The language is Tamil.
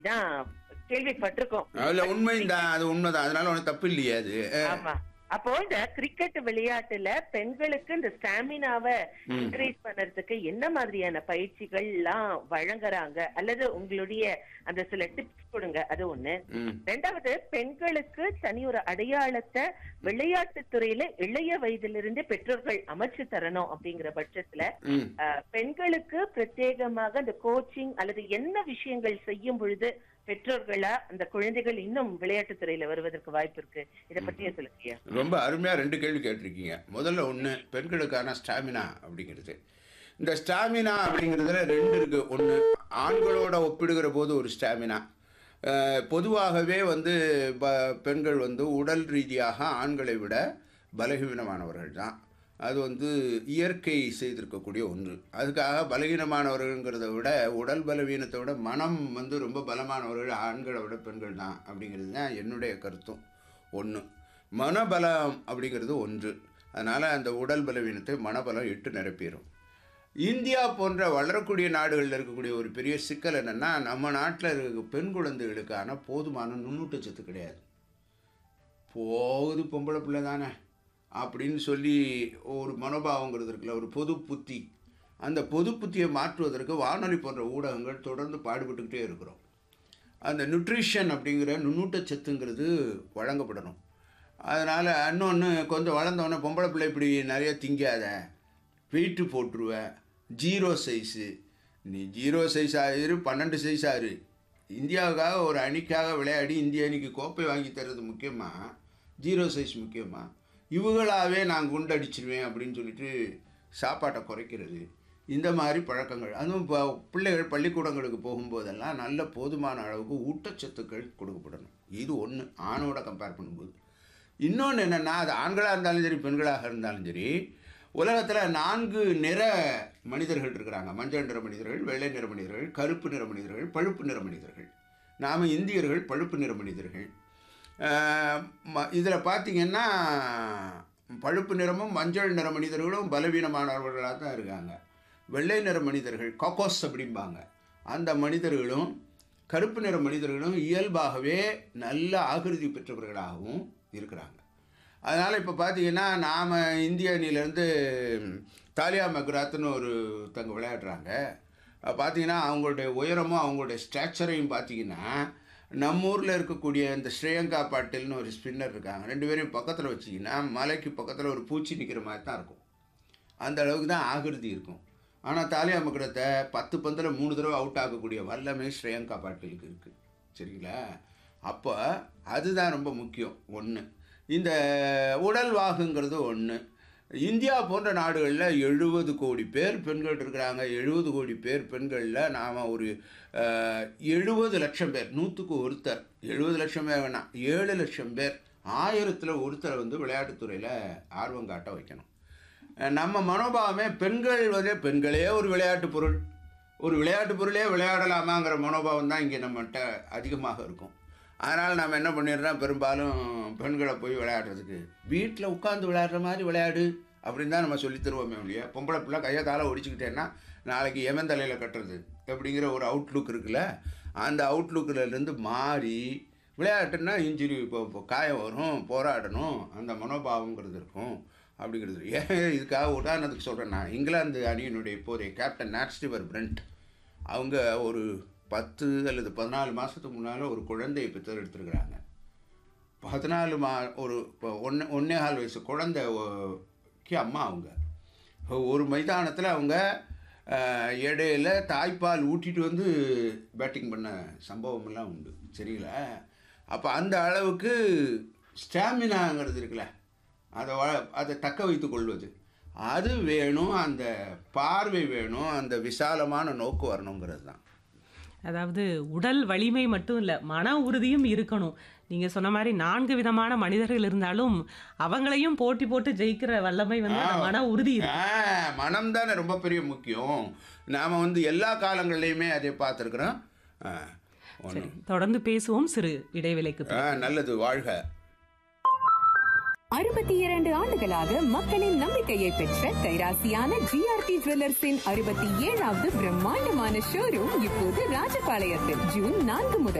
தான் கேள்விப்பட்டிருக்கோம் அதுல உண்மைதான் அது உண்மைதான் அதனால ஒன்றும் தப்பு இல்லையே அது ஆமா அப்போ இந்த கிரிக்கெட் விளையாட்டுல பெண்களுக்கு இந்த ஸ்டாமினாவை இன்க்ரீஸ் பண்றதுக்கு என்ன மாதிரியான பயிற்சிகள் எல்லாம் வழங்குறாங்க அல்லது உங்களுடைய அந்த சில டிப்ஸ் கொடுங்க அது ஒண்ணு ம் ரெண்டாவது பெண்களுக்கு தனி ஒரு அடையாளத்தை விளையாட்டு துறையில இளைய வயதிலிருந்து பெற்றோர்கள் அமைச்சு தரணும் அப்படிங்கிற பட்சத்துல ம் அஹ், பெண்களுக்கு பிரத்யேகமாக இந்த கோச்சிங் அல்லது என்ன விஷயங்கள் செய்யும் பொழுது பெற்றோர்களா அந்த குழந்தைகள் இன்னும் விளையாட்டு துறையில வருவதற்கு வாய்ப்பு இருக்கு இத பத்தியே சொல்லுங்க ரொம்ப அருமையாக ரெண்டு கேள்வி கேட்டிருக்கீங்க முதல்ல ஒன்று பெண்களுக்கான ஸ்டாமினா அப்படிங்கிறது இந்த ஸ்டாமினா அப்படிங்கிறதுல ரெண்டு இருக்குது ஒன்று ஆண்களோட ஒப்பிடுகிற போது ஒரு ஸ்டாமினா பொதுவாகவே வந்து ப பெண்கள் வந்து உடல் ரீதியாக ஆண்களை விட பலகீனமானவர்கள் தான் அது வந்து இயற்கை செய்திருக்கக்கூடிய ஒன்று அதுக்காக பலகீனமானவர்கள்ங்கிறத விட உடல் பலவீனத்தை விட மனம் வந்து ரொம்ப பலமானவர்கள் ஆண்களை விட பெண்கள் தான் அப்படிங்கிறது தான் என்னுடைய கருத்தும் ஒன்று மனபலம் அப்படிங்கிறது ஒன்று அதனால் அந்த உடல் பலவீனத்தை மனபலம் இட்டு நிரப்பிடும் இந்தியா போன்ற வளரக்கூடிய நாடுகளில் இருக்கக்கூடிய ஒரு பெரிய சிக்கல் என்னென்னா நம்ம நாட்டில் இருக்க பெண் குழந்தைகளுக்கான போதுமான நுண்ணூட்டச்சத்து கிடையாது போகுது பொம்பளை பிள்ளை தானே அப்படின்னு சொல்லி ஒரு மனோபாவங்கிறது இருக்குல்ல ஒரு பொது புத்தி அந்த பொது புத்தியை மாற்றுவதற்கு வானொலி போன்ற ஊடகங்கள் தொடர்ந்து பாடுபட்டுக்கிட்டே இருக்கிறோம் அந்த நியூட்ரிஷன் அப்படிங்கிற நுண்ணூட்டச்சத்துங்கிறது வழங்கப்படணும் அதனால் இன்னொன்று கொஞ்சம் வளர்ந்தவொடனே பொம்பளை பிள்ளை இப்படி நிறைய திங்காத வெயிட்டு போட்டுருவ ஜீரோ சைஸு நீ ஜீரோ சைஸ் ஆயிரு பன்னெண்டு சைஸ் ஆயிரு இந்தியாவுக்காக ஒரு அணிக்காக விளையாடி இந்திய அணிக்கு கோப்பை வாங்கி தர்றது முக்கியமா ஜீரோ சைஸ் முக்கியமா இவங்களாவே நான் குண்டடிச்சிருவேன் அப்படின்னு சொல்லிட்டு சாப்பாட்டை குறைக்கிறது இந்த மாதிரி பழக்கங்கள் அதுவும் இப்போ பிள்ளைகள் பள்ளிக்கூடங்களுக்கு போகும்போதெல்லாம் நல்ல போதுமான அளவுக்கு ஊட்டச்சத்துக்கள் கொடுக்கப்படணும் இது ஒன்று ஆணோட கம்பேர் பண்ணும்போது இன்னொன்று என்னென்னா அது ஆண்களாக இருந்தாலும் சரி பெண்களாக இருந்தாலும் சரி உலகத்தில் நான்கு நிற மனிதர்கள் இருக்கிறாங்க மஞ்சள் நிற மனிதர்கள் வெள்ளை நிற மனிதர்கள் கருப்பு நிற மனிதர்கள் பழுப்பு நிற மனிதர்கள் நாம் இந்தியர்கள் பழுப்பு நிற மனிதர்கள் இதில் பார்த்தீங்கன்னா பழுப்பு நிறமும் மஞ்சள் நிற மனிதர்களும் பலவீனமானவர்களாக தான் இருக்காங்க வெள்ளை நிற மனிதர்கள் காக்கோஸ் அப்படிம்பாங்க அந்த மனிதர்களும் கருப்பு நிற மனிதர்களும் இயல்பாகவே நல்ல ஆகிருதி பெற்றவர்களாகவும் இருக்கிறாங்க அதனால் இப்போ பார்த்தீங்கன்னா நாம் இந்திய அணியிலேருந்து தாலியா மக்ராத்னு ஒரு தங்க விளையாடுறாங்க பார்த்தீங்கன்னா அவங்களுடைய உயரமும் அவங்களுடைய ஸ்ட்ரக்சரையும் பார்த்தீங்கன்னா நம்ம ஊரில் இருக்கக்கூடிய இந்த ஸ்ரேயங்கா பாட்டில்னு ஒரு ஸ்பின்னர் இருக்காங்க ரெண்டு பேரையும் பக்கத்தில் வச்சிங்கன்னா மலைக்கு பக்கத்தில் ஒரு பூச்சி நிற்கிற மாதிரி தான் இருக்கும் அந்த அளவுக்கு தான் ஆகிருதி இருக்கும் ஆனால் தாலியா மகுடத்தை பத்து பந்தில் மூணு தடவை அவுட் ஆகக்கூடிய வல்லமை ஸ்ரேயங்கா பாட்டிலுக்கு இருக்குது சரிங்களா அப்போ அதுதான் ரொம்ப முக்கியம் ஒன்று இந்த உடல் வாகுங்கிறது ஒன்று இந்தியா போன்ற நாடுகளில் எழுபது கோடி பேர் பெண்கள் இருக்கிறாங்க எழுபது கோடி பேர் பெண்களில் நாம் ஒரு எழுபது லட்சம் பேர் நூற்றுக்கு ஒருத்தர் எழுபது லட்சம் பேர் வேணாம் ஏழு லட்சம் பேர் ஆயிரத்தில் ஒருத்தரை வந்து விளையாட்டுத்துறையில் ஆர்வம் காட்ட வைக்கணும் நம்ம மனோபாவமே பெண்கள் வந்து பெண்களே ஒரு விளையாட்டு பொருள் ஒரு விளையாட்டு பொருளே விளையாடலாமாங்கிற மனோபாவம் தான் இங்கே நம்மகிட்ட அதிகமாக இருக்கும் அதனால் நம்ம என்ன பண்ணிடுறோம் பெரும்பாலும் பெண்களை போய் விளையாடுறதுக்கு வீட்டில் உட்காந்து விளையாடுற மாதிரி விளையாடு அப்படின்னு தான் நம்ம சொல்லி தருவோமே இல்லையா பொம்பளை பிள்ளை கையை காலை ஒடிச்சுக்கிட்டேன்னா நாளைக்கு எவன் தலையில் கட்டுறது அப்படிங்கிற ஒரு அவுட்லுக் இருக்குல்ல அந்த அவுட்லுக்கிலேருந்து மாறி விளையாட்டுன்னா இன்ஜுரி இப்போ இப்போ காயம் வரும் போராடணும் அந்த மனோபாவங்கிறது இருக்கும் அப்படிங்கிறது ஏன் இதுக்காக உதாரணத்துக்கு சொல்கிறேன் நான் இங்கிலாந்து அணியினுடைய இப்போதைய கேப்டன் நாட்ஸ்டிவர் பிரண்ட் அவங்க ஒரு பத்து அல்லது பதினாலு மாதத்துக்கு முன்னால் ஒரு குழந்தையை பெற்றெடுத்துருக்குறாங்க பதினாலு மா ஒரு இப்போ ஒன்று ஒன்றே கால் வயசு குழந்தைக்கு அம்மா அவங்க ஒரு மைதானத்தில் அவங்க இடையில தாய்ப்பால் ஊட்டிட்டு வந்து பேட்டிங் பண்ண சம்பவமெல்லாம் உண்டு சரிங்களா அப்போ அந்த அளவுக்கு ஸ்டாமினாங்கிறது இருக்குல்ல அதை வ அதை தக்க வைத்து கொள்வது அது வேணும் அந்த பார்வை வேணும் அந்த விசாலமான நோக்கு வரணுங்கிறது தான் அதாவது உடல் வலிமை மட்டும் இல்லை மன உறுதியும் இருக்கணும் நீங்க சொன்ன மாதிரி நான்கு விதமான மனிதர்கள் இருந்தாலும் அவங்களையும் போட்டி போட்டு ஜெயிக்கிற வல்லமை வந்து அந்த மன உறுதி இருக்கு மனம் தானே ரொம்ப பெரிய முக்கியம் நாம் வந்து எல்லா காலங்கள்லையுமே அதை பார்த்துருக்குறோம் சரி தொடர்ந்து பேசுவோம் சிறு இடைவேளைக்கு பிறகு. நல்லது வாழ்க அறுபத்தி இரண்டு ஆண்டுகளாக மக்களின் நம்பிக்கையை பெற்ற கைராசியான ஜிஆர்டி ஜுவல்லர்ஸின் அறுபத்தி ஏழாவது பிரம்மாண்டமான ஷோரூம் இப்போது ராஜபாளையத்தில் ஜூன் நான்கு முதல்